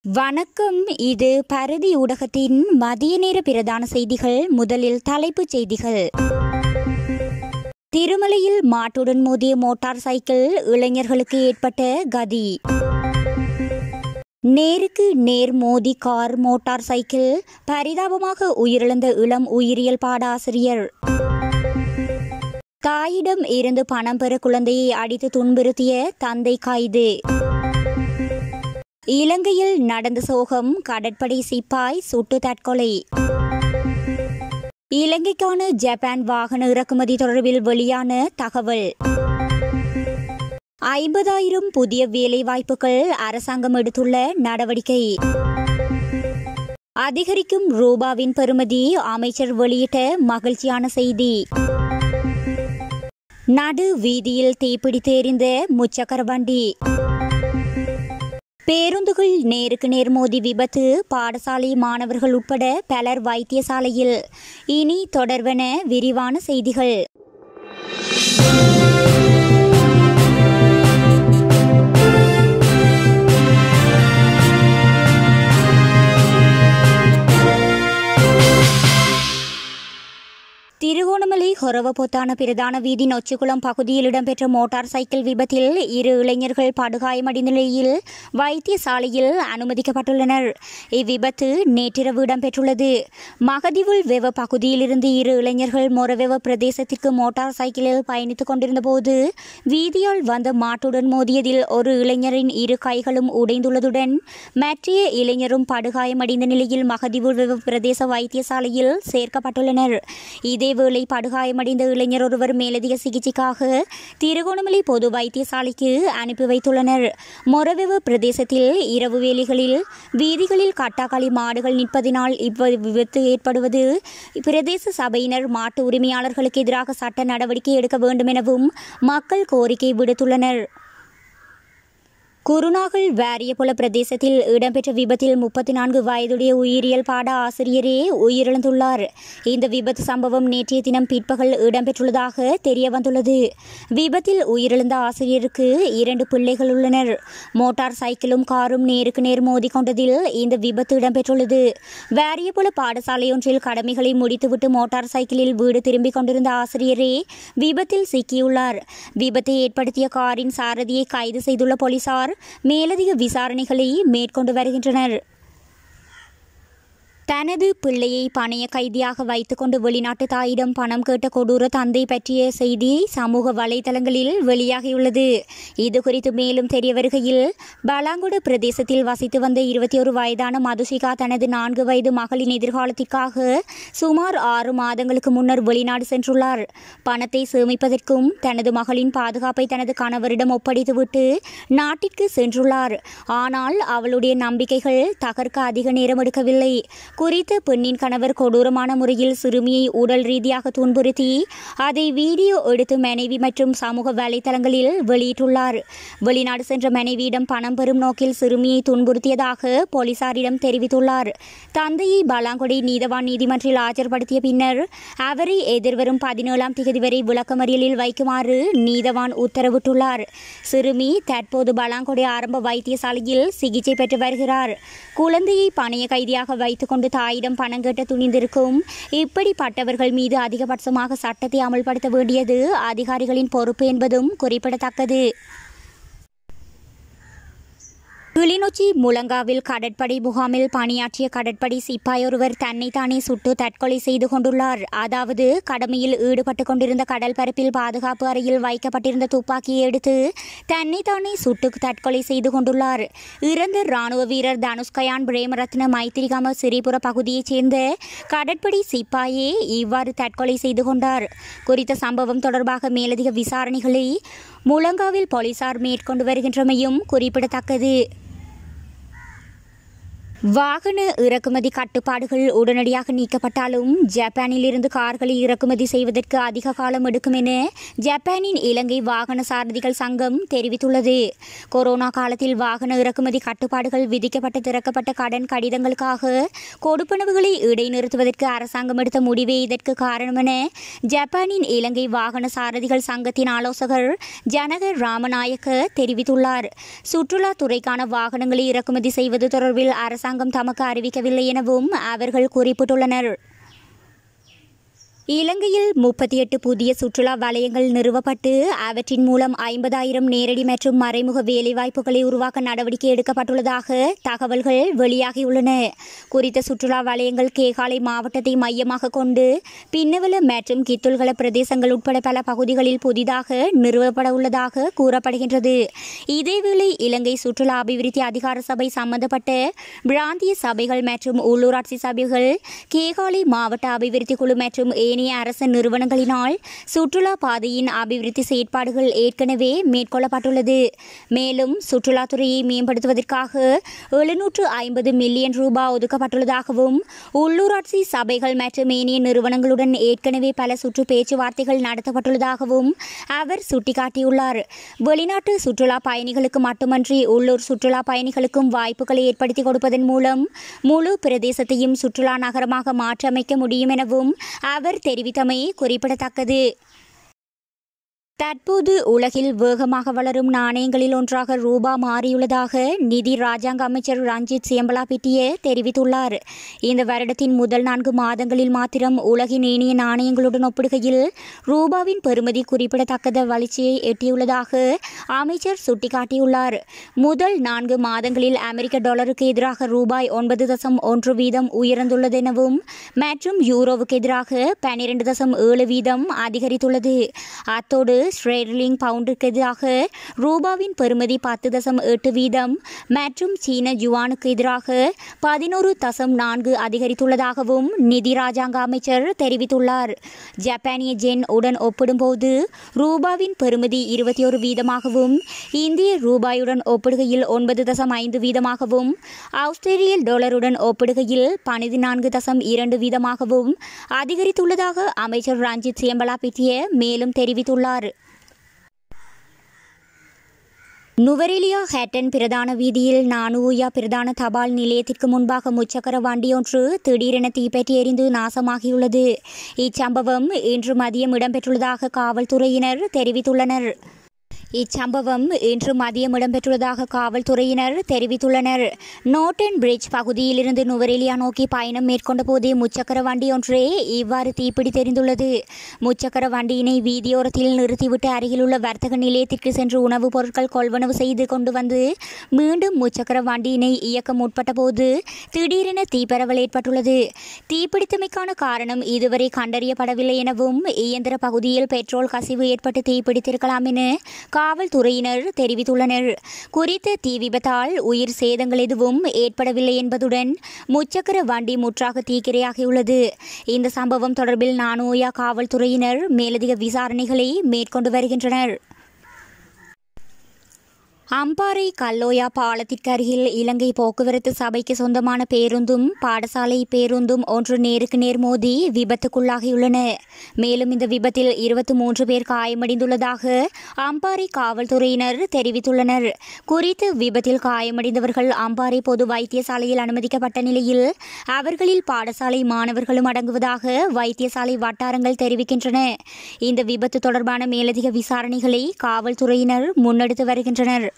வணக்கம் இது பரதி ஊடகத்தின் மதிய நேர பிரதான செய்திகள் முதலில் தலைப்புச் செய்திகள் திருமலையில் மாட்டுடன் மோதிய மோட்டார் சைக்கிள் இளைஞர்களுக்கு ஏற்பட்ட கதி நேருக்கு நேர் மோதி கார் மோட்டார் சைக்கிள் பரிதாபமாக உயிரிழந்த இளம் உயிரியல் பாடாசிரியர் தாயிடம் இருந்து பணம் பெற குழந்தையை அடித்து துன்புறுத்திய தந்தை கைது இலங்கையில் நடந்த சோகம் கடற்படை சிப்பாய் சுட்டு தற்கொலை இலங்கைக்கான ஜப்பான் வாகன இறக்குமதி தொடர்பில் வெளியான தகவல் ஐம்பதாயிரம் புதிய வேலைவாய்ப்புகள் அரசாங்கம் எடுத்துள்ள நடவடிக்கை அதிகரிக்கும் ரூபாவின் பெறுமதி அமைச்சர் வெளியிட்ட மகிழ்ச்சியான செய்தி நடு வீதியில் தீப்பிடித்து எரிந்த முச்சக்கர வண்டி பேருந்துகள் நேருக்கு நேர் மோதி விபத்து பாடசாலை மாணவர்கள் உட்பட பலர் வைத்தியசாலையில் இனி தொடர்வன விரிவான செய்திகள் திருகோணமலை ஹொரவபொத்தான பிரதான வீதி நொச்சிக்குளம் பகுதியில் இடம்பெற்ற மோட்டார் சைக்கிள் விபத்தில் இரு இளைஞர்கள் படுகாயமடைந்த நிலையில் வைத்தியசாலையில் அனுமதிக்கப்பட்டுள்ளனர் இவ்விபத்து நேற்றிரவு இடம்பெற்றுள்ளது மகதிவுள் வெவ பகுதியிலிருந்து இரு இளைஞர்கள் மொரவெவ பிரதேசத்திற்கு மோட்டார் சைக்கிளில் பயணித்துக் கொண்டிருந்த போது வீதியால் வந்த மாட்டுடன் மோதியதில் ஒரு இளைஞரின் இரு கைகளும் உடைந்துள்ளதுடன் மற்றைய இளைஞரும் படுகாயமடைந்த நிலையில் மகதிவுள் வெவ பிரதேச வைத்தியசாலையில் சேர்க்கப்பட்டுள்ளனர் இதேவேளை படுகாயமடைந்த இளைஞர் ஒருவர் மேலதிக சிகிச்சைக்காக திருகோணமலை பொது வைத்தியசாலைக்கு அனுப்பி வைத்துள்ளனர் மொரவெவ பிரதேசத்தில் இரவு வேளைகளில் வீதிகளில் கட்டாக்களி மாடுகள் நிற்பதினால் இவ்வ விபத்து ஏற்படுவது பிரதேச சபையினர் மாட்டு உரிமையாளர்களுக்கு எதிராக சட்ட நடவடிக்கை எடுக்க வேண்டும் எனவும் மக்கள் கோரிக்கை விடுத்துள்ளனர் குருநாகல் வாரியபுல பிரதேசத்தில் இடம்பெற்ற விபத்தில் முப்பத்தி நான்கு வயதுடைய உயிரியல் பாட ஆசிரியரே உயிரிழந்துள்ளார் இந்த விபத்து சம்பவம் நேற்றைய தினம் பிற்பகல் இடம்பெற்றுள்ளதாக தெரிய வந்துள்ளது விபத்தில் உயிரிழந்த ஆசிரியருக்கு இரண்டு பிள்ளைகள் உள்ளனர் மோட்டார் சைக்கிளும் காரும் நேருக்கு நேர் மோதிக்கொண்டதில் இந்த விபத்து இடம்பெற்றுள்ளது வாரியபுல பாடசாலையொன்றில் கடமைகளை முடித்துவிட்டு மோட்டார் சைக்கிளில் வீடு திரும்பிக் கொண்டிருந்த ஆசிரியரே விபத்தில் சிக்கியுள்ளார் விபத்தை ஏற்படுத்திய காரின் சாரதியை கைது செய்துள்ள போலீசார் மேலதிக விசாரணைகளை மேற்கொண்டு வருகின்றனர் தனது பிள்ளையை பணைய கைதியாக வைத்துக்கொண்டு வெளிநாட்டு தாயிடம் பணம் கேட்ட கொடூர தந்தை பற்றிய செய்தி சமூக வலைதளங்களில் வெளியாகியுள்ளது இது குறித்து மேலும் தெரிய வருகையில் பலாங்குடு பிரதேசத்தில் வசித்து வந்த இருபத்தி ஒரு வயதான மதுஷிகா தனது நான்கு வயது மகளின் எதிர்காலத்திற்காக சுமார் ஆறு மாதங்களுக்கு முன்னர் வெளிநாடு சென்றுள்ளார் பணத்தை சேமிப்பதற்கும் தனது மகளின் பாதுகாப்பை தனது கணவரிடம் ஒப்படைத்துவிட்டு நாட்டிற்கு சென்றுள்ளார் ஆனால் அவளுடைய நம்பிக்கைகள் தகர்க்க அதிக நேரம் எடுக்கவில்லை குறித்த பெண்ணின் கணவர் கொடூரமான முறையில் சிறுமியை உடல் ரீதியாக துன்புறுத்தி அதை வீடியோ எடுத்து மனைவி மற்றும் சமூக வலைதளங்களில் வெளியிட்டுள்ளார் வெளிநாடு சென்ற மனைவியிடம் பணம் பெறும் நோக்கில் சிறுமியை துன்புறுத்தியதாக போலீசாரிடம் தெரிவித்துள்ளார் தந்தையை பலாங்கொடை நீதவான் நீதிமன்றில் ஆஜர்படுத்திய பின்னர் அவரை எதிர்வரும் பதினேழாம் தேதி வரை விளக்கமறியலில் வைக்குமாறு நீதவான் உத்தரவிட்டுள்ளார் சிறுமி தற்போது பலாங்கொடை ஆரம்ப வைத்தியசாலையில் சிகிச்சை பெற்று வருகிறார் குழந்தையை பணைய கைதியாக வைத்துக்கொண்டு தாயிடம் பணம் கேட்ட துணிந்திருக்கும் இப்படிப்பட்டவர்கள் மீது அதிகபட்சமாக சட்டத்தை அமல்படுத்த வேண்டியது அதிகாரிகளின் பொறுப்பு என்பதும் குறிப்பிடத்தக்கது கிளிநொச்சி முழங்காவில் கடற்படை முகாமில் பணியாற்றிய கடற்படை சிப்பாய் ஒருவர் தன்னைத்தானே சுட்டு தற்கொலை செய்து கொண்டுள்ளார் அதாவது கடமையில் ஈடுபட்டு கொண்டிருந்த கடல் பரப்பில் பாதுகாப்பு அறையில் வைக்கப்பட்டிருந்த துப்பாக்கியை எடுத்து தன்னைத்தானே சுட்டு தற்கொலை செய்து கொண்டுள்ளார் இறந்த ராணுவ வீரர் தனுஷ்கயான் பிரேமரத்ன மைத்திரிகாம சிறிபுர பகுதியைச் சேர்ந்த கடற்படை சிப்பாயே இவ்வாறு தற்கொலை செய்து கொண்டார் குறித்த சம்பவம் தொடர்பாக மேலதிக விசாரணைகளை முழங்காவில் போலீசார் மேற்கொண்டு வருகின்றமையும் குறிப்பிடத்தக்கது வாகன இறக்குமதி கட்டுப்பாடுகள் உடனடியாக நீக்கப்பட்டாலும் ஜப்பானில் இருந்து கார்களை இறக்குமதி செய்வதற்கு அதிக காலம் எடுக்கும் என ஜப்பானின் இலங்கை வாகன சாரதிகள் சங்கம் தெரிவித்துள்ளது கொரோனா காலத்தில் வாகன இறக்குமதி கட்டுப்பாடுகள் விதிக்கப்பட்டு திறக்கப்பட்ட கடன் கடிதங்களுக்காக கொடுப்பனவுகளை இடைநிறுத்துவதற்கு அரசாங்கம் எடுத்த முடிவே இதற்கு காரணம் என ஜப்பானின் இலங்கை வாகன சாரதிகள் சங்கத்தின் ஆலோசகர் ஜனகர் ராமநாயக்க தெரிவித்துள்ளார் சுற்றுலாத்துறைக்கான வாகனங்களை இறக்குமதி செய்வது தொடர்பில் அரசாங்கம் தமக்கு அறிவிக்கவில்லை எனவும் அவர்கள் குறிப்பிட்டுள்ளனர் இலங்கையில் முப்பத்தி எட்டு புதிய சுற்றுலா வலயங்கள் நிறுவப்பட்டு அவற்றின் மூலம் ஐம்பதாயிரம் நேரடி மற்றும் மறைமுக வேலைவாய்ப்புகளை உருவாக்க நடவடிக்கை எடுக்கப்பட்டுள்ளதாக தகவல்கள் வெளியாகியுள்ளன குறித்த சுற்றுலா வலயங்கள் கேகாலை மாவட்டத்தை மையமாக கொண்டு பின்னவல மற்றும் கித்துல்கல பிரதேசங்கள் உட்பட பல பகுதிகளில் புதிதாக நிறுவப்பட உள்ளதாக கூறப்படுகின்றது இதேவேளை இலங்கை சுற்றுலா அபிவிருத்தி அதிகார சபை சம்பந்தப்பட்ட பிராந்திய சபைகள் மற்றும் உள்ளூராட்சி சபைகள் கேகாலை மாவட்ட அபிவிருத்தி குழு மற்றும் ஏனைய அரசு நிறுவனங்களினால் சுற்றுலா பாதையின் அபிவிருத்தி செயற்பாடுகள் ஏற்கனவே மேற்கொள்ளப்பட்டுள்ளது மேலும் சுற்றுலாத்துறையை மேம்படுத்துவதற்காக எழுநூற்று ஐம்பது மில்லியன் ரூபாய் ஒதுக்கப்பட்டுள்ளதாகவும் உள்ளூராட்சி சபைகள் மற்றும் ஏனைய நிறுவனங்களுடன் ஏற்கனவே பல சுற்று பேச்சுவார்த்தைகள் நடத்தப்பட்டுள்ளதாகவும் அவர் சுட்டிக்காட்டியுள்ளார் வெளிநாட்டு சுற்றுலா பயணிகளுக்கு மட்டுமன்றி உள்ளூர் சுற்றுலா பயணிகளுக்கும் வாய்ப்புகளை ஏற்படுத்தி கொடுப்பதன் மூலம் முழு பிரதேசத்தையும் சுற்றுலா நகரமாக மாற்றியமைக்க முடியும் எனவும் அவர் தெரிவித்தமை குறிப்பிடத்தக்கது தற்போது உலகில் வேகமாக வளரும் நாணயங்களில் ஒன்றாக ரூபா மாறியுள்ளதாக நிதி ராஜாங்க அமைச்சர் ரஞ்சித் சியம்பலாபிட்டிய தெரிவித்துள்ளார் இந்த வருடத்தின் முதல் நான்கு மாதங்களில் மாத்திரம் உலகின் ஏனைய நாணயங்களுடன் ஒப்பிடுகையில் ரூபாவின் பெறுமதி குறிப்பிடத்தக்கத வளர்ச்சியை எட்டியுள்ளதாக அமைச்சர் சுட்டிக்காட்டியுள்ளார் முதல் நான்கு மாதங்களில் அமெரிக்க டாலருக்கு எதிராக ரூபாய் ஒன்பது தசம் ஒன்று வீதம் உயர்ந்துள்ளதெனவும் மற்றும் யூரோவுக்கு எதிராக பனிரெண்டு தசம் ஏழு வீதம் அதிகரித்துள்ளது அத்தோடு ஸ்ட்ரேர்லிங் பவுண்டுக்கு எதிராக ரூபாவின் பெறுமதி பத்து தசம் எட்டு வீதம் மற்றும் சீன யுவானுக்கு எதிராக பதினோரு தசம் நான்கு அதிகரித்துள்ளதாகவும் நிதி ராஜாங்க அமைச்சர் தெரிவித்துள்ளார் ஜப்பானிய ஜென் உடன் ஒப்பிடும்போது ரூபாவின் பெறுமதி இருபத்தி ஒரு வீதமாகவும் இந்திய ரூபாயுடன் ஒப்பிடுகையில் ஒன்பது தசம் ஐந்து வீதமாகவும் ஆஸ்திரேலியல் டாலருடன் ஒப்பிடுகையில் பனிரெண்டு தசம் இரண்டு வீதமாகவும் அதிகரித்துள்ளதாக அமைச்சர் ரஞ்சித் சியம்பலாபிட்டிய மேலும் தெரிவித்துள்ளார் நுவரெலியா ஹேட்டன் பிரதான வீதியில் நானுயா பிரதான தபால் நிலையத்திற்கு முன்பாக முச்சக்கர வண்டியொன்று திடீரென தீப்பற்றி எரிந்து நாசமாகியுள்ளது இச்சம்பவம் இன்று மதியம் இடம்பெற்றுள்ளதாக காவல்துறையினர் தெரிவித்துள்ளனர் இச்சம்பவம் இன்று மதியம் இடம்பெற்றுள்ளதாக காவல்துறையினர் தெரிவித்துள்ளனர் நோட்டன் பிரிட்ஜ் பகுதியிலிருந்து நுவரெலியா நோக்கி பயணம் மேற்கொண்ட போதே முச்சக்கர வண்டி ஒன்றே இவ்வாறு தீப்பிடி தெரிந்துள்ளது முச்சக்கர வண்டியினை வீதியோரத்தில் நிறுத்திவிட்டு அருகிலுள்ள வர்த்தக நிலையத்திற்கு சென்று உணவுப் பொருட்கள் கொள்வனவு செய்து கொண்டு வந்து மீண்டும் முச்சக்கர வண்டியினை இயக்க முற்பட்ட போது திடீரென தீப்பரவல் ஏற்பட்டுள்ளது தீப்பிடித்தமைக்கான காரணம் இதுவரை கண்டறியப்படவில்லை எனவும் இயந்திர பகுதியில் பெட்ரோல் கசிவு ஏற்பட்டு தீப்பிடித்திருக்கலாம் என காவல்துறையினர் தெரிவித்துள்ளனர் குறித்த தீ விபத்தால் உயிர் சேதங்கள் எதுவும் ஏற்படவில்லை என்பதுடன் முச்சக்கர வண்டி முற்றாக தீக்கிரையாகியுள்ளது இந்த சம்பவம் தொடர்பில் நானோயா காவல்துறையினர் மேலதிக விசாரணைகளை மேற்கொண்டு வருகின்றனர் அம்பாறை கல்லோயா பாலத்திற்கு அருகில் இலங்கை போக்குவரத்து சபைக்கு சொந்தமான பேருந்தும் பாடசாலை பேருந்தும் ஒன்று நேருக்கு நேர் மோதி விபத்துக்குள்ளாகியுள்ளன மேலும் இந்த விபத்தில் இருபத்தி மூன்று பேர் காயமடைந்துள்ளதாக அம்பாறை காவல்துறையினர் தெரிவித்துள்ளனர் குறித்த விபத்தில் காயமடைந்தவர்கள் அம்பாறை பொது வைத்தியசாலையில் அனுமதிக்கப்பட்ட நிலையில் அவர்களில் பாடசாலை மாணவர்களும் அடங்குவதாக வைத்தியசாலை வட்டாரங்கள் தெரிவிக்கின்றன இந்த விபத்து தொடர்பான மேலதிக விசாரணைகளை காவல்துறையினர் முன்னெடுத்து வருகின்றனர்